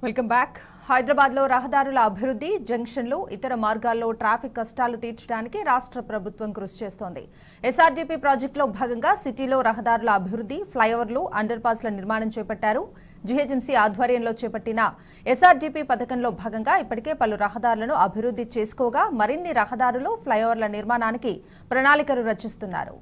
welcome back Hyderabad లో రహదారుల అభివృద్ధి జంక్షన్లు ఇతర మార్గాల్లో ట్రాఫిక్ కష్టాలు తీర్చడానికి రాష్ట్ర ప్రభుత్వం కృషి చేస్తోంది ఎస్ఆర్డీపీ ప్రాజెక్టులో భాగంగా సిటీలో రహదారుల అభివృద్ధి ఫ్లైఓవర్లు అండర్ పాస్ల నిర్మాణం చేపట్టారు జీహెచ్ఎంసీ ఆధ్వర్యంలో చేపట్టిన ఎస్ఆర్డీపీ పథకంలో భాగంగా ఇప్పటికే పలు రహదారులను అభివృద్ధి చేసుకోగా మరిన్ని రహదారులు ఫ్లైఓవర్ల నిర్మాణానికి ప్రణాళికలు రచిస్తున్నారు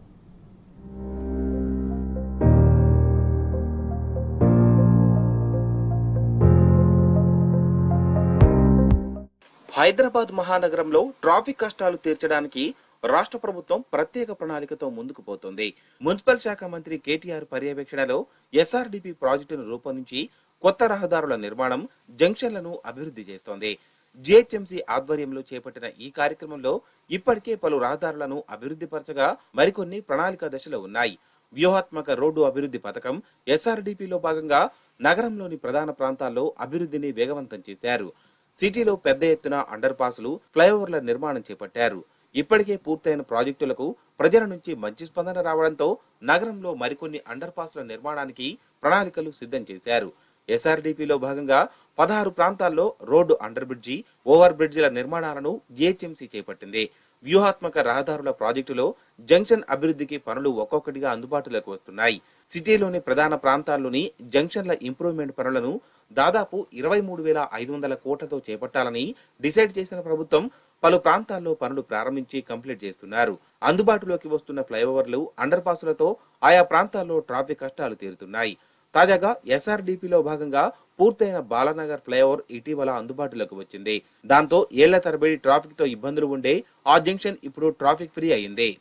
హైదరాబాద్ మహానగరంలో ట్రాఫిక్ కష్టాలు తీర్చడానికి రాష్ట్ర ప్రభుత్వం ప్రత్యేక ప్రణాళికతో ముందుకు పోతోంది మున్సిపల్ శాఖ మంత్రి కేటీఆర్ పర్యవేక్షణలో ఎస్ఆర్డిపి ప్రాజెక్టును రూపొందించి కొత్త రహదారుల నిర్మాణం జంక్షన్లను అభివృద్ధి చేస్తోంది జిహెచ్ఎంసీ ఆధ్వర్యంలో చేపట్టిన ఈ కార్యక్రమంలో ఇప్పటికే పలు రహదారులను అభివృద్ధి పరచగా మరికొన్ని ప్రణాళిక దశలో ఉన్నాయి వ్యూహాత్మక రోడ్డు అభివృద్ధి పథకం ఎస్ఆర్డిపిలో భాగంగా నగరంలోని ప్రధాన ప్రాంతాల్లో అభివృద్ధిని వేగవంతం చేశారు సిటీలో పెద్ద ఎత్తున అండర్ పాసులు ఫ్లైఓవర్ల నిర్మాణం చేపట్టారు ఇప్పటికే పూర్తయిన ప్రాజెక్టులకు ప్రజల నుంచి మంచి స్పందన రావడంతో నగరంలో మరికొన్ని అండర్ పాస్ల నిర్మాణానికి ప్రణాళికలు సిద్ధం చేశారు ఎస్ఆర్డిపిలో భాగంగా పదహారు ప్రాంతాల్లో రోడ్డు అండర్ బ్రిడ్జి ఓవర్ బ్రిడ్జిల నిర్మాణాలను జిహెచ్ఎంసీ చేపట్టింది వ్యూహాత్మక రహదారుల ప్రాజెక్టులో జంక్షన్ అభివృద్ధికి పనులు ఒక్కొక్కటిగా అందుబాటులోకి వస్తున్నాయి సిటీలోని ప్రధాన ప్రాంతాల్లోని జంక్షన్ల ఇంప్రూవ్మెంట్ పనులను దాదాపు ఇరవై మూడు వేల ఐదు వందల కోట్లతో చేపట్టాలని డిసైడ్ చేసిన ప్రభుత్వం పలు ప్రాంతాల్లో పనులు ప్రారంభించి కంప్లీట్ చేస్తున్నారు అందుబాటులోకి వస్తున్న ఫ్లైఓవర్లు అండర్ పాసులతో ఆయా ప్రాంతాల్లో ట్రాఫిక్ కష్టాలు తీరుతున్నాయి తాజాగా ఎస్ఆర్డిపిలో భాగంగా పూర్తయిన బాలానగర్ ఫ్లైఓవర్ ఇటీవల అందుబాటులోకి వచ్చింది దాంతో ఏళ్ల తరబడి ట్రాఫిక్ తో ఇబ్బందులు ఉండే ఆ జంక్షన్ ఇప్పుడు ట్రాఫిక్ ఫ్రీ అయింది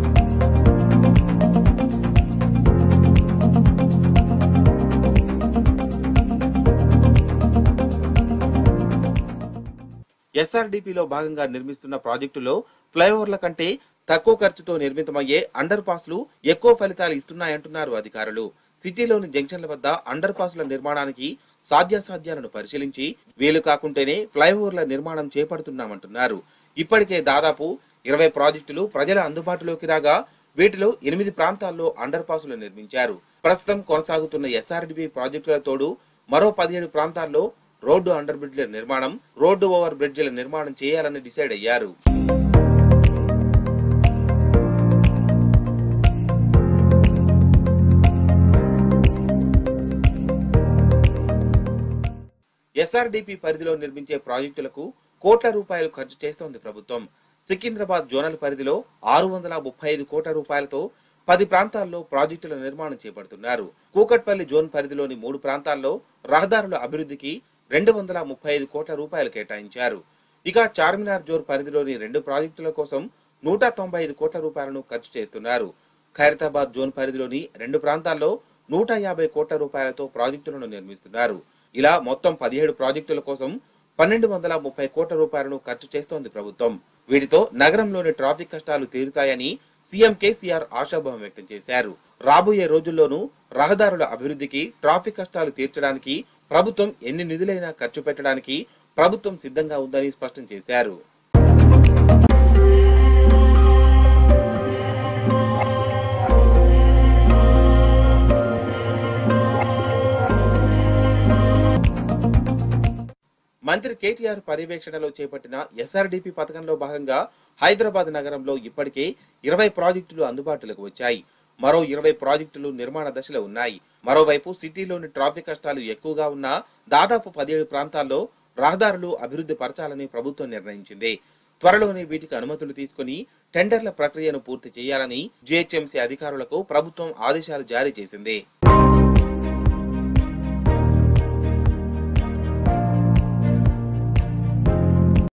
ఎస్ఆర్డిపిలో భాగంగా నిర్మిస్తున్న ప్రాజెక్టులో ఫ్లైఓవర్ల కంటే తక్కువ ఖర్చుతో నిర్మితమయ్యే అండర్ పాస్లు ఎక్కువ ఫలితాలు ఇస్తున్నాయంటున్నారు అధికారులు సిటీలోని జంక్షన్ల వద్ద అండర్ పాస్ల నిర్మాణానికి సాధ్యాసాధ్యాలను పరిశీలించి వీలు కాకుంటేనే ఫ్లైఓవర్ల నిర్మాణం చేపడుతున్నామంటున్నారు ఇప్పటికే దాదాపు ఇరవై ప్రాజెక్టులు ప్రజల అందుబాటులోకి రాగా వీటిలో ఎనిమిది ప్రాంతాల్లో అండర్ పాసులు నిర్మించారు ప్రస్తుతం కొనసాగుతున్న ఎస్ఆర్డిబి ప్రాజెక్టుల తోడు మరో పదిహేడు ప్రాంతాల్లో రోడ్డు అండర్ బ్రిడ్జ్ల నిర్మాణం రోడ్డు ఓవర్ బ్రిడ్జిల నిర్మాణం చేయాలని డిసైడ్ అయ్యారు ఎస్ఆర్డిపి పరిధిలో నిర్మించే ప్రాజెక్టులకు కోట్ల రూపాయలు ఖర్చు చేస్తోంది ప్రభుత్వం సికింద్రాబాద్ జోనల్ పరిధిలో ఆరు వందల ముప్పై ఐదు కోట్ల రూపాయలతో పది ప్రాంతాల్లో ప్రాజెక్టుల నిర్మాణం చేపడుతున్నారు కూకట్పల్లి జోన్ పరిధిలోని మూడు ప్రాంతాల్లో రహదారుల అభివృద్ధికి రెండు వందల ముప్పై ఐదు కోట్ల రూపాయలు కేటాయించారు ఇక చార్మినార్ జోన్ పరిధిలోని రెండు ప్రాజెక్టుల కోసం నూట తొంభై ఐదు కోట్ల రూపాయలను ఖర్చు చేస్తున్నారు ఖైరతాబాద్ జోన్ పరిధిలోని రెండు ప్రాంతాల్లో నూట యాభై కోట్ల రూపాయలతో ప్రాజెక్టులను నిర్మిస్తున్నారు ఇలా మొత్తం పదిహేడు ప్రాజెక్టుల కోసం పన్నెండు వందల ముప్పై కోట్ల రూపాయలను ఖర్చు చేస్తోంది ప్రభుత్వం వీటితో నగరంలోని ట్రాఫిక్ కష్టాలు తీరుతాయని సీఎం కేసీఆర్ ఆశాభావం వ్యక్తం చేశారు రాబోయే రోజుల్లోనూ రహదారుల అభివృద్ధికి ట్రాఫిక్ కష్టాలు తీర్చడానికి ప్రభుత్వం ఎన్ని నిధులైనా ఖర్చు పెట్టడానికి ప్రభుత్వం సిద్ధంగా ఉందని స్పష్టం చేశారు మంత్రి కేటీఆర్ పర్యవేక్షణలో చేపట్టిన ఎస్ఆర్డిపి పథకంలో భాగంగా హైదరాబాద్ నగరంలో ఇప్పటికే ఇరవై ప్రాజెక్టులు అందుబాటులోకి వచ్చాయి మరో ఇరవై ప్రాజెక్టులు నిర్మాణ దశలో ఉన్నాయి మరోవైపు సిటీలోని ట్రాఫిక్ కష్టాలు ఎక్కువగా ఉన్న దాదాపు పదిహేడు ప్రాంతాల్లో రహదారులు అభివృద్ధి పరచాలని ప్రభుత్వం నిర్ణయించింది త్వరలోనే వీటికి అనుమతులు తీసుకుని టెండర్ల ప్రక్రియను పూర్తి చేయాలని జిహెచ్ఎంసీ అధికారులకు ప్రభుత్వం ఆదేశాలు జారీ చేసింది